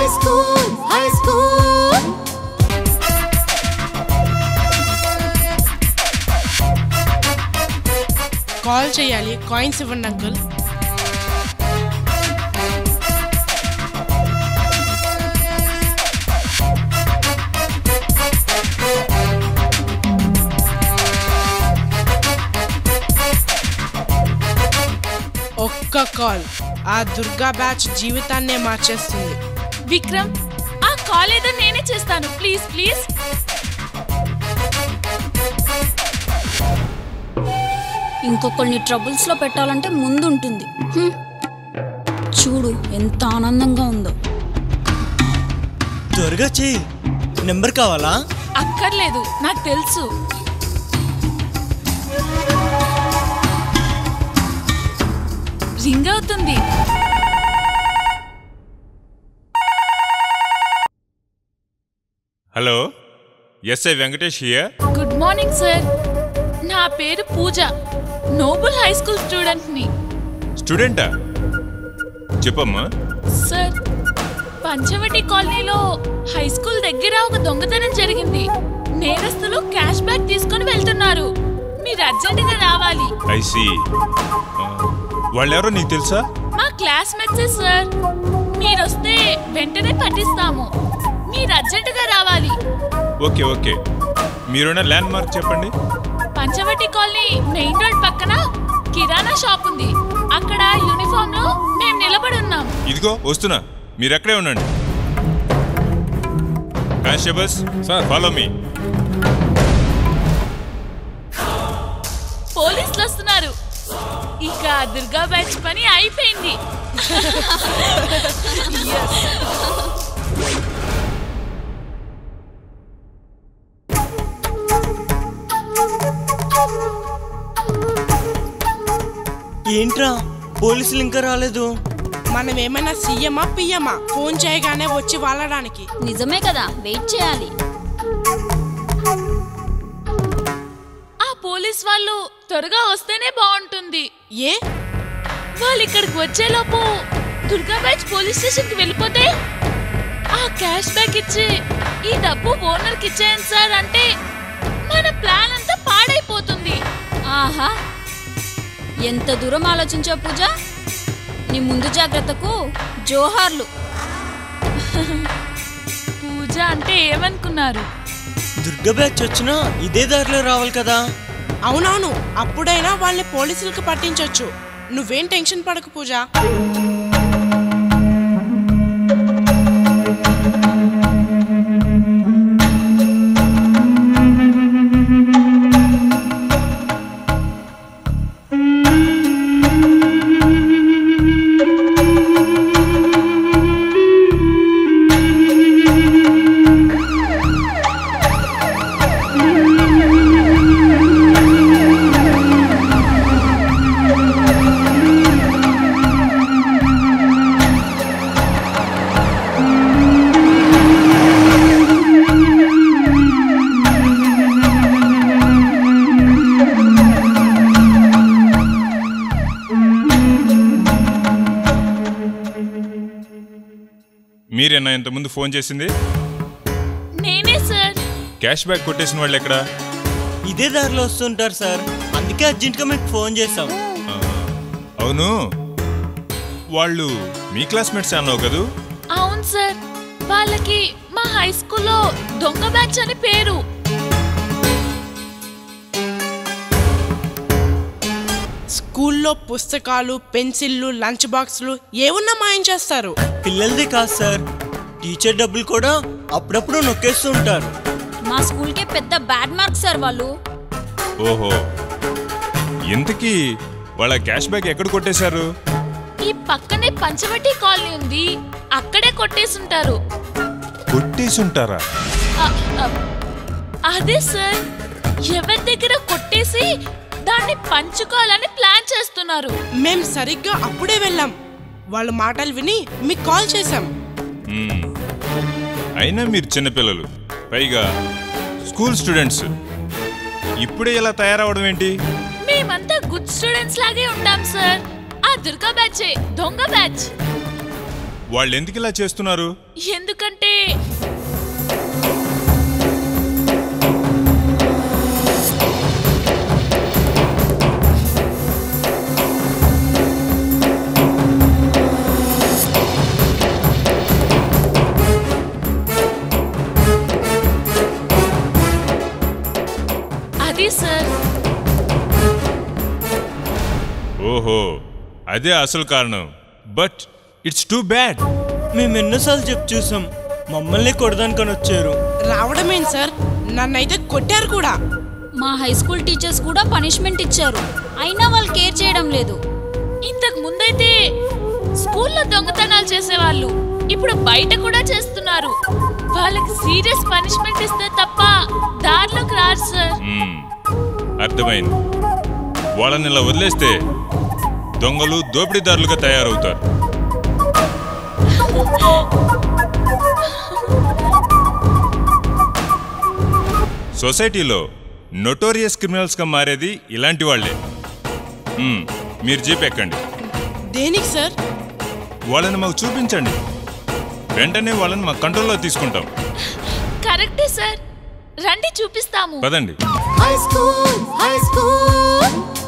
high school, high school. Call చేయాలి coins ఇవ్వండి uncle ఒక్క కాల్ ఆ దుర్గా బ్యాచ్ జీవితాన్నే మార్చేస్తుంది విక్రమ్ ఆ కాల్ ఏదో నేనే చేస్తాను ప్లీజ్ ప్లీజ్ ఇంకొకరిని ట్రబుల్స్లో పెట్టాలంటే ముందుంటుంది హ్మ్. చూడు ఎంత ఆనందంగా ఉందో త్వరగా చెయ్యి నెంబర్ కావాలా అక్కర్లేదు నాకు తెలుసు రింగ్ అవుతుంది hello SI Venkatesh here good morning sir నా పేరు Pooja noble high school student ని స్టూడెంటా చెప్పమ్మా సార్ పంచవటి కాలనీలో హై స్కూల్ దగ్గర ఒక దొంగతనం జరిగింది నేరస్తులు క్యాష్ బ్యాక్ తీసుకొని వెళ్తున్నారు మీరు అర్జెంటుగా రావాలి ఐసి వాళ్ళెవరో నీకు తెలుసా మా క్లాస్మేట్సే సార్ మీరు వస్తే వెంటనే పట్టిస్తాము మీరు అర్జెంటుగా రావాలి ఓకే ఓకే మీరున్న ల్యాండ్ మార్క్ చెప్పండి పంచవటి కాలనీ మెయిన్ రోడ్ పక్కన కిరాణా షాప్ ఉంది అక్కడ యూనిఫామ్ లో మేము నిలబడి ఉన్నాం ఇదిగో వస్తున్నా మీరు అక్కడే ఉండండి కానిస్టేబుల్స్ సార్ ఫాలో మీ పోలీసులు వస్తున్నారు ఇక దుర్గా బ్యాచ్ పని అయిపోయింది ఏంట్రా పోలీసులు ఇంకా రాలేదు మనం ఏమైనా సీఎమా పిఎమా ఫోన్ చేయగానే వచ్చి వాళ్ళడానికి నిజమే కదా వెయిట్ చేయాలి ఆ పోలీస్ వాళ్ళు త్వరగా వస్తేనే బాగుంటుంది ఏ వాళ్ళు ఇక్కడికి వచ్చేలోపు దుర్గా బ్యాచ్ పోలీస్ స్టేషన్ కి వెళ్ళిపోతే ఆ క్యాష్ బ్యాక్ ఇచ్చి ఈ డబ్బు ఓనర్ కి ఇచ్చేయండి సార్ అంటే మన ప్లాన్ అంతా పాడైపోతుంది ఆహా ఎంత దూరం ఆలోచించావు పూజ నీ ముందు జాగ్రత్తకు జోహార్లు పూజ అంటే ఏమనుకున్నారు దుర్గా బ్యాచ్ వచ్చినా ఇదే దారిలో రావాలి కదా అవునవును అప్పుడైనా వాళ్ళని పోలీసులకు పట్టించొచ్చు నువ్వేం టెన్షన్ పడకు పూజ మీరేనా ఇంతకుముందు ఫోన్ చేసింది నేనే సార్ క్యాష్ బ్యాక్ కొట్టేసిన వాళ్ళు ఎక్కడా ఇదే దారిలో వస్తుంటారు సార్ అందుకే అర్జెంట్గా మీకు ఫోన్ చేసాం ఆ, అవును వాళ్ళు మీ క్లాస్మేట్స్ అన్నావు కదూ అవును సార్ వాళ్ళకి మా హై స్కూల్లో దొంగ బ్యాచ్ అని పేరు స్కూల్లో పుస్తకాలు పెన్సిళ్ళు లంచ్ బాక్సులు ఏమున్నా మాయం చేస్తారు పిల్లలది కాదు సార్ టీచర్ డబ్బులు కూడా అప్పుడప్పుడు నొక్కేస్తూ ఉంటారు మా స్కూల్కే పెద్ద బ్యాడ్ మార్క్స్ సార్ వాళ్ళు ఓహో ఇంతకీ వాళ్ళ క్యాష్ బ్యాక్ ఎక్కడ కొట్టేశారు ఈ పక్కనే పంచవటి కాలనీ ఉంది అక్కడే కొట్టేసుంటారు కొట్టేసుంటారా అ- అ- అదే సార్ ఎవరి దగ్గర కొట్టేసి దాన్ని పంచుకోవాలని ప్లాన్ చేస్తున్నారు మేం సరిగ్గా అప్పుడే వెళ్ళాం వాళ్ళ మాటలు విని మీకు కాల్ చేశాం మ్మ్. అయినా మీరు చిన్నపిల్లలు పైగా స్కూల్ స్టూడెంట్స్ ఇప్పుడే ఇలా తయారవడం ఏంటి మేమంతా గుడ్ స్టూడెంట్స్ లాగే ఉంటాం సార్ ఆ దుర్గా బ్యాచే దొంగ బ్యాచ్ వాళ్ళు ఎందుకు ఇలా చేస్తున్నారు ఎందుకంటే అది సార్ ఓహో అదే అసలు కారణం బట్ ఇట్స్ టూ బ్యాడ్ మేము ఎన్నోసార్లు చెప్పు చూసాం మమ్మల్ని కొడదానికని వచ్చారు రావడమేంటి సార్ నన్నైతే కొట్టారు కూడా మా హై స్కూల్ టీచర్స్ కూడా పనిష్మెంట్ ఇచ్చారు అయినా వాళ్ళు కేర్ చేయడం లేదు ఇంతకు ముందైతే స్కూల్లో దొంగతనాలు చేసేవాళ్ళు ఇప్పుడు బయట కూడా చేస్తున్నారు వాళ్ళకి సీరియస్ పనిష్మెంట్ ఇస్తే తప్ప దారిలోకి రారు సార్ మ్మ్. అర్థమైంది వాళ్ళని ఇలా వదిలేస్తే దొంగలు దోపిడీదారులుగా తయారవుతారు సొసైటీలో నొటోరియస్ క్రిమినల్స్గా మారేది ఇలాంటి వాళ్ళే మ్మ్. మీరు జీప్ ఎక్కండి దేనికి సార్ వాళ్ళని మాకు చూపించండి వెంటనే వాళ్ళని మా కంట్రోల్లో తీసుకుంటాం కరెక్టే సార్ రండి చూపిస్తాము పదండి High school, high school,